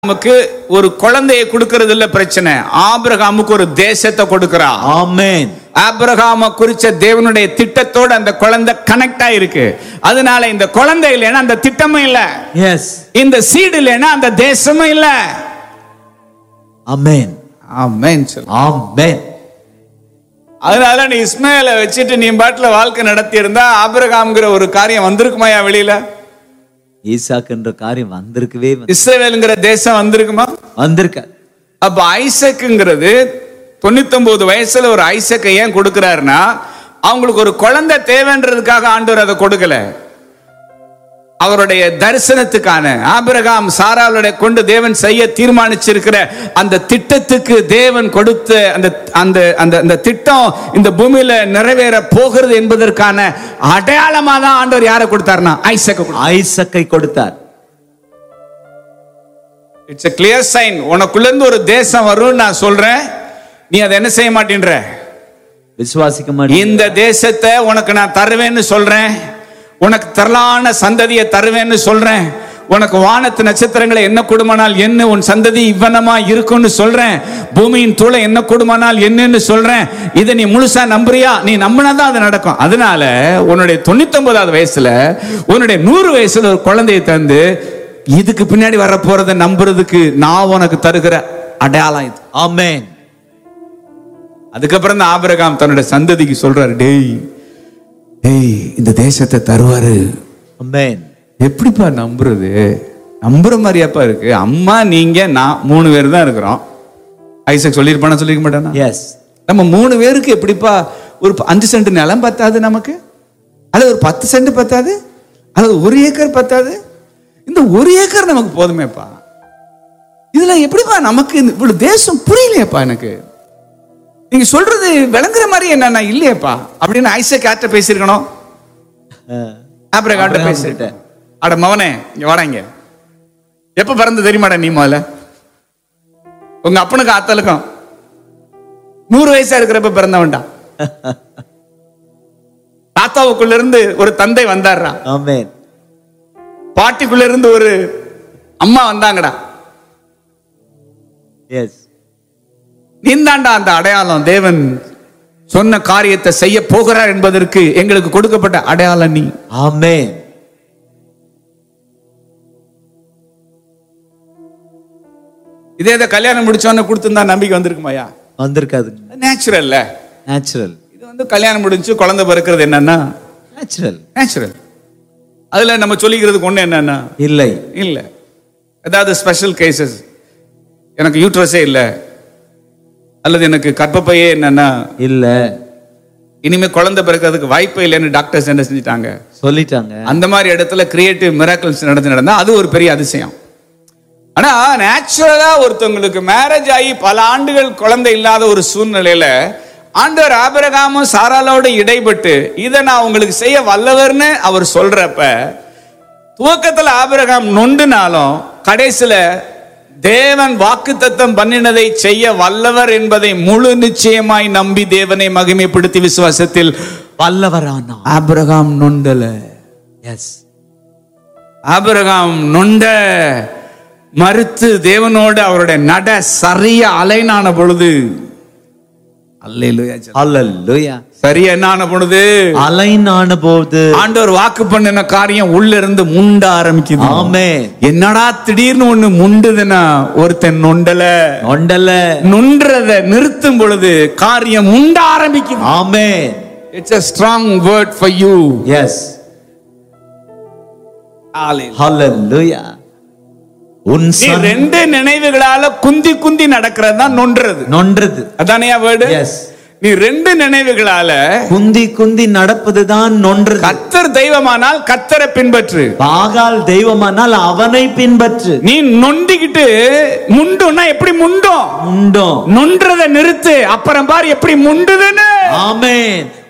நமக்கு ஒரு குழந்தையை கொடுக்கறது இல்ல பிரச்சனை ஆபிரகாமுக்கு ஒரு தேசத்தை கொடுக்கிறா Amen. ஆபிரகாம குறிச்ச தேவனுடைய திட்டத்தோட அந்த குழந்தை கனெக்ட் ஆயிருக்கு அதனால இந்த குழந்தை இல்லைன்னா அந்த திட்டமும் இல்ல Yes. இந்த சீடு இல்லைன்னா அந்த தேசமும் இல்ல Amen. ஆமென் சொல்லு. Amen. அதனால நீ இஸ்மாயில வச்சுட்டு நீ பாட்டுல வாழ்க்கை நடத்தி இருந்தா ஆபிரகாம்ங்கிற ஒரு காரியம் வந்திருக்குமாயா வெளியில ஈசாக்குன்ற காரியம் வந்திருக்கவே வந்து- இஸ்ரேவேலுங்கிற தேசம் வந்திருக்குமா வந்திருக்க அப்ப ஐசக்குங்கிறது தொண்ணூத்தொன்பது வயசுல ஒரு ஐசக்கை ஏன் கொடுக்கிறாருன்னா அவங்களுக்கு ஒரு குழந்தை தேவைன்றதுக்காக ஆண்டவர் அதை கொடுக்கல அவருடைய தரிசனத்துக்கான ஆபிரகாம் சாராளுடைய கொண்டு தேவன் செய்ய தீர்மானிச்சிருக்கிற அந்த திட்டத்துக்கு தேவன் கொடுத்த அந்த அந்த அந்த அந்த திட்டம் இந்த பூமியில நிறைவேற போகிறது என்பதற்கான அடையாளமா தான் ஆண்டவர் யாரை கொடுத்தாருன்னா ஐசக்க ஐசக்கை கொடுத்தார் இட்ஸ் a clear சைன் உனக்குள்ள இருந்து ஒரு தேசம் வரும்னு நான் சொல்றேன் நீ அதை என்ன செய்ய மாட்டேன்ற விசுவாசிக்க மாட்டேன் இந்த தேசத்தை உனக்கு நான் தருவேன்னு சொல்றேன் உனக்கு தரலான சந்ததியை தருவேன்னு சொல்றேன் உனக்கு வானத்து நட்சத்திரங்களை என்ன கொடுமானால் என்ன உன் சந்ததி இவ்வனமா இருக்கும்னு சொல்றேன் பூமியின் தூளை என்ன கொடுமானால் என்னன்னு சொல்றேன் இதை நீ முழுசா நம்புறியா நீ நம்பினாதான் அது நடக்கும் அதனால உன்னுடைய தொண்ணூத்தொன்பதாவது வயசுல உன்னுடைய நூறு வயசுல ஒரு குழந்தையை தந்து இதுக்கு பின்னாடி வர போறதை நம்புறதுக்கு நான் உனக்கு தருகிற அடையாளம் இது ஆமென் அதுக்கப்புறம் தான் ஆபிரகாம் தன்னுடைய சந்ததிக்கு சொல்றாரு டேய் டேய் இந்த தேசத்தை தருவாரு ஆமென் எப்படிப்பா நம்புறது நம்புற மாதிரியாப்பா இருக்கு அம்மா நீங்க நான் மூணு பேர் தான் இருக்கிறோம் ஐசக் சொல்லியிருப்பானா சொல்லிருக்க மாட்டானா எஸ் நம்ம மூணு பேருக்கு எப்படிப்பா ஒரு ப- அஞ்சு சென்ட் நிலம் பத்தாது நமக்கு அல்லது ஒரு பத்து சென்ட் பத்தாது அல்லது ஒரு ஏக்கர் பத்தாது இந்த ஒரு ஏக்கர் நமக்கு போதுமேப்பா இதுல எப்படிப்பா நமக்கு இந்த இவ்வளவு தேசம் புரியலையேப்பா எனக்கு நீங்க சொல்றது விளங்குற மாதிரி என்ன இல்லையேப்பா அப்படின்னு ஐசக் யார்கிட்ட பேசியிருக்கணும் ஆப்ரகாட்ட ஆபிரகாம் பேசிட்டேன் அட மவனே இங்க வாடாங்க எப்ப பிறந்து தெரியுமாடா நீ முதல்ல உங்க அப்பனுக்கு ஆத்தலுக்கும் நூறு வயசா இருக்கிறப்ப பிறந்தவன்டா தாத்தாவுக்குள்ள இருந்து ஒரு தந்தை வந்தாருடா ஆமென் பாட்டிக்குள்ள இருந்து ஒரு அம்மா வந்தாங்கடா எஸ் நீந்தாண்டா அந்த அடையாளம் தேவன் சொன்ன காரியத்தை செய்ய போகிறார் என்பதற்கு எங்களுக்கு கொடுக்கப்பட்ட அடையாளம் நீ ஆமென் இதே இதை கல்யாணம் முடிச்சோன்னு கொடுத்துருந்தா நம்பிக்கை வந்திருக்குமாயா வந்திருக்காது நேச்சுரல்ல நேச்சுரல் இது வந்து கல்யாணம் முடிஞ்சு குழந்தை பிறக்கிறது என்னன்னா நேச்சுரல் நேச்சுரல் அதுல நம்ம சொல்லிக்கிறதுக்கு ஒண்ணு என்னன்னா இல்லை இல்ல ஏதாவது ஸ்பெஷல் கேசஸ் எனக்கு யூட்ரஸே இல்ல அல்லது எனக்கு கர்ப்பப்பையே என்னன்னா இல்ல இனிமே குழந்தை பிறக்கிறதுக்கு வாய்ப்பே இல்லைன்னு டாக்டர்ஸ் என்ன செஞ்சுட்டாங்க சொல்லிட்டாங்க அந்த மாதிரி இடத்துல கிரியேட்டிவ் மிராக்கிள்ஸ் நடந்து நடந்தா அது ஒரு பெரிய அதிசயம் ஆனா நேச்சுரலா ஒருத்தவங்களுக்கு மேரேஜ் ஆகி பல ஆண்டுகள் குழந்தை இல்லாத ஒரு சூழ்நிலையில ஆண்டவர் ஆபிரகாமும் சாராளோட இடைப்பட்டு இதை நான் உங்களுக்கு செய்ய வல்லவர்னு அவர் சொல்றப்ப துவக்கத்துல ஆபிரகாம் நொண்டுனாலும் கடைசியில தேவன் வாக்குத்தத்தம் பண்ணினதை செய்ய வல்லவர் என்பதை முழு நிச்சயமாய் நம்பி தேவனை மகிமைப்படுத்தி விசுவாசத்தில் வல்லவரானா ஆபிரகாம் நொண்டல எஸ் ஆபிரகாம் நொண்ட மறுத்து தேவனோடு அவருடைய நட சரிய அலைனான பொழுது அல்லேலூயா சொல்லுங்க. அல்லேலூயா சரியா என்னான பொழுது அலைனான போது ஆண்டவர் வாக்கு பண்ணின காரியம் உள்ள இருந்து முண்ட ஆரம்பிக்குது ஆமென் என்னடா திடீர்னு ஒண்ணு முண்டுதுன்னா ஒருத்தன் நொண்டல ஒண்டல நொன்றத நிறுத்தும் பொழுது காரியம் முண்ட ஆரம்பிக்குது amen it's a strong word for you yes hallelujah உன் நீ சன் ரெண்டு நினைவுகளால குந்தி குந்தி நடக்கிறது தான் நொன்றது நொன்றது அதானையா வேர்டு எஸ் நீ ரெண்டு நினைவுகளால குந்தி குந்தி நடப்பதுதான் நொன்றது கத்தர் தெய்வமானால் கத்தரை பின்பற்று பாகால் தெய்வமானால் அவனை பின்பற்று நீ நொண்டிக்கிட்டு முண்டுன்னா எப்படி முண்டும் உண்டோ நொன்றத நிறுத்து அப்புறம் பாரு எப்படி முண்டுதுன்னு ஆமென்